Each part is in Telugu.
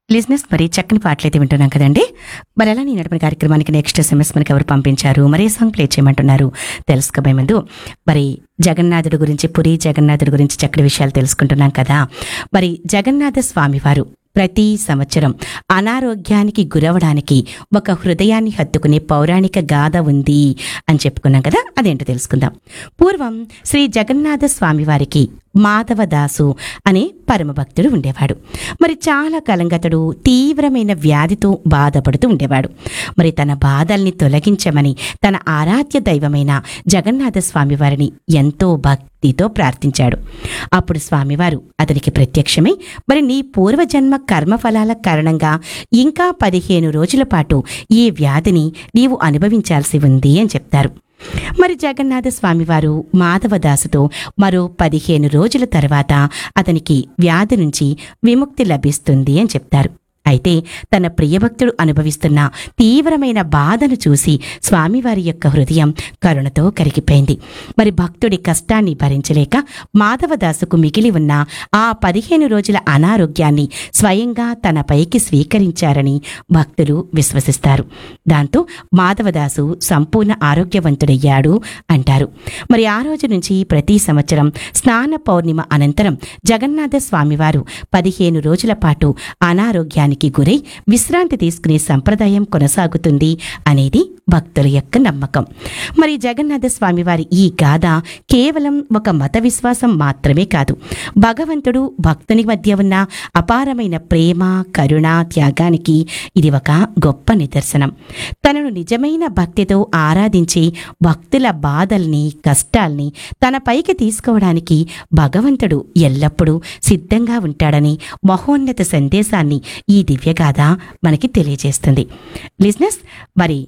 లిజినెస్ మరి చక్కని పాటలైతే వింటున్నాం కదండి మరి అలా నేను నడిపిన కార్యక్రమానికి నెక్స్ట్ ఎస్ఎంఎస్ మనకి ఎవరు పంపించారు మరి ఏ సాంగ్ ప్లే చేయమంటున్నారు తెలుసుకోబోయే ముందు మరి జగన్నాథుడి గురించి పురి జగన్నాథుడి గురించి చక్కటి విషయాలు తెలుసుకుంటున్నాం కదా మరి జగన్నాథ స్వామి వారు ప్రతి సంవత్సరం అనారోగ్యానికి గురవడానికి ఒక హృదయాన్ని హత్తుకునే పౌరాణిక గాథ ఉంది అని చెప్పుకున్నాం కదా అదేంటో తెలుసుకుందాం పూర్వం శ్రీ జగన్నాథ స్వామి వారికి మాధవదాసు అనే పరమభక్తుడు ఉండేవాడు మరి చాలా కాలంగా అతడు తీవ్రమైన వ్యాధితో బాధపడుతూ ఉండేవాడు మరి తన బాధల్ని తొలగించమని తన ఆరాధ్య దైవమైన జగన్నాథ స్వామి వారిని ఎంతో భక్తితో ప్రార్థించాడు అప్పుడు స్వామివారు అతనికి ప్రత్యక్షమై మరి నీ పూర్వజన్మ కర్మఫలాల కారణంగా ఇంకా పదిహేను రోజుల పాటు ఈ వ్యాధిని నీవు అనుభవించాల్సి ఉంది అని చెప్తారు మరి జగన్నాథ స్వామివారు మాధవదాసుతో మరో పదిహేను రోజుల తర్వాత అతనికి వ్యాధి నుంచి విముక్తి లభిస్తుంది అని చెప్తారు అయితే తన ప్రియభక్తుడు అనుభవిస్తున్న తీవ్రమైన బాధను చూసి స్వామివారి యొక్క హృదయం కరుణతో కరిగిపోయింది మరి భక్తుడి కష్టాన్ని భరించలేక మాధవదాసుకు మిగిలి ఉన్న ఆ పదిహేను రోజుల అనారోగ్యాన్ని స్వయంగా తన పైకి స్వీకరించారని భక్తులు విశ్వసిస్తారు దాంతో మాధవదాసు సంపూర్ణ ఆరోగ్యవంతుడయ్యాడు అంటారు మరి ఆ రోజు నుంచి ప్రతి సంవత్సరం స్నాన పౌర్ణిమ అనంతరం జగన్నాథ స్వామివారు పదిహేను రోజుల పాటు అనారోగ్యానికి గురై విశ్రాంతి తీసుకునే సంప్రదాయం కొనసాగుతుంది అనేది భక్తుల యొక్క నమ్మకం మరి జగన్నాథ స్వామివారి ఈ గాథ కేవలం ఒక మత విశ్వాసం మాత్రమే కాదు భగవంతుడు భక్తుని మధ్య ఉన్న అపారమైన ప్రేమ కరుణ త్యాగానికి ఇది ఒక గొప్ప నిదర్శనం తనను నిజమైన భక్తితో ఆరాధించి భక్తుల బాధల్ని కష్టాల్ని తన పైకి తీసుకోవడానికి భగవంతుడు ఎల్లప్పుడూ సిద్ధంగా ఉంటాడని మహోన్నత సందేశాన్ని ఈ దివ్యగాథ మనకి తెలియజేస్తుంది లిజినెస్ మరి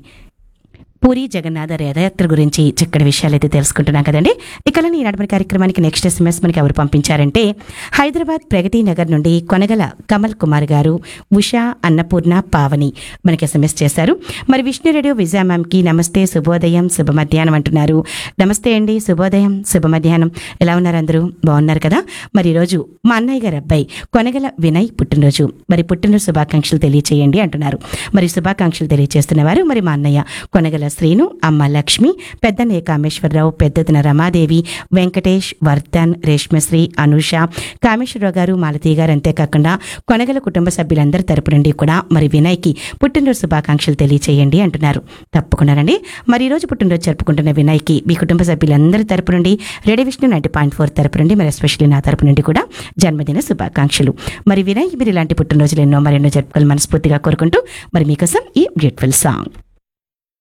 పూరి జగన్నాథ రథయాత్ర గురించి చక్కటి విషయాలు అయితే తెలుసుకుంటున్నాం కదండి ఇక ఈ నడపని కార్యక్రమానికి నెక్స్ట్ ఎస్ఎంఎస్ మనకి ఎవరు పంపించారంటే హైదరాబాద్ ప్రగతి నగర్ నుండి కొనగల కమల్ కుమార్ గారు ఉషా అన్నపూర్ణ పావని మనకి ఎస్ఎంఎస్ చేశారు మరి విష్ణు రేడియో విజయ మ్యామ్కి నమస్తే శుభోదయం శుభ మధ్యాహ్నం అంటున్నారు నమస్తే అండి శుభోదయం శుభ మధ్యాహ్నం ఎలా ఉన్నారు అందరూ బాగున్నారు కదా మరి ఈరోజు మా అన్నయ్య గారు అబ్బాయి కొనగల వినయ్ పుట్టినరోజు మరి పుట్టినరోజు శుభాకాంక్షలు తెలియచేయండి అంటున్నారు మరి శుభాకాంక్షలు తెలియజేస్తున్నవారు మరి మా అన్నయ్య కొనగల శ్రీను అమ్మ లక్ష్మి పెద్దన్నయ్య కామేశ్వరరావు పెద్దదిన రమాదేవి వెంకటేష్ వర్ధన్ రేష్మశ్రీ అనుష కామేశ్వరరావు గారు మాలతీ గారు అంతేకాకుండా కొనగల కుటుంబ సభ్యులందరి తరపు నుండి కూడా మరి వినయ్కి పుట్టినరోజు శుభాకాంక్షలు తెలియచేయండి అంటున్నారు తప్పకుండానండి మరి ఈ రోజు పుట్టినరోజు జరుపుకుంటున్న వినయ్కి మీ కుటుంబ సభ్యులందరి తరపు నుండి ready Vishnu ninety point four తరపు నుండి మరి ఎస్పెషల్లీ నా తరపు నుండి కూడా జన్మదిన శుభాకాంక్షలు మరి వినయ్ మీరు ఇలాంటి పుట్టినరోజులు ఎన్నో మరెన్నో జరుపుకోవాలి మనస్ఫూర్తిగా కోరుకుంటూ మరి మీకోసం ఈ బ్యూటిఫుల్ సాంగ్